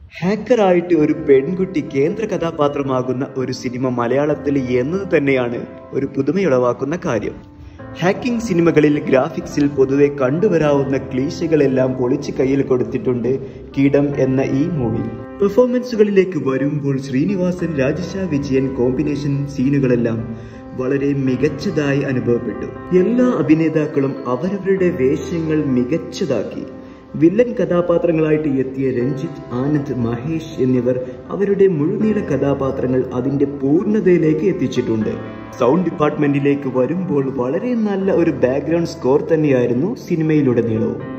ഹാക്കറായിട്ട് ഒരു പെൺകുട്ടി കേന്ദ്ര കഥാപാത്രമാകുന്ന ഒരു സിനിമ മലയാളത്തിൽ എന്നത് തന്നെയാണ് ഒരു പുതുമയുളവാക്കുന്ന കാര്യം ഹാക്കിംഗ് സിനിമകളിൽ ഗ്രാഫിക്സിൽ പൊതുവെ കണ്ടുവരാവുന്ന ക്ലീശകളെല്ലാം പൊളിച്ച് കയ്യിൽ കൊടുത്തിട്ടുണ്ട് കീടം എന്ന ഈ മൂവി പെർഫോമൻസുകളിലേക്ക് വരുമ്പോൾ ശ്രീനിവാസൻ രാജശ വിജയൻ കോമ്പിനേഷൻ സീനുകളെല്ലാം വളരെ മികച്ചതായി അനുഭവപ്പെട്ടു എല്ലാ അഭിനേതാക്കളും അവരവരുടെ വേഷങ്ങൾ മികച്ചതാക്കി വില്ലൻ കഥാപാത്രങ്ങളായിട്ട് എത്തിയ രഞ്ജിത്ത് ആനന്ദ് മഹേഷ് എന്നിവർ അവരുടെ മുഴുനീള കഥാപാത്രങ്ങൾ അതിന്റെ പൂർണ്ണതയിലേക്ക് എത്തിച്ചിട്ടുണ്ട് സൗണ്ട് ഡിപ്പാർട്ട്മെന്റിലേക്ക് വരുമ്പോൾ വളരെ നല്ല ഒരു ബാക്ക്ഗ്രൗണ്ട് സ്കോർ തന്നെയായിരുന്നു സിനിമയിലുടനീളവും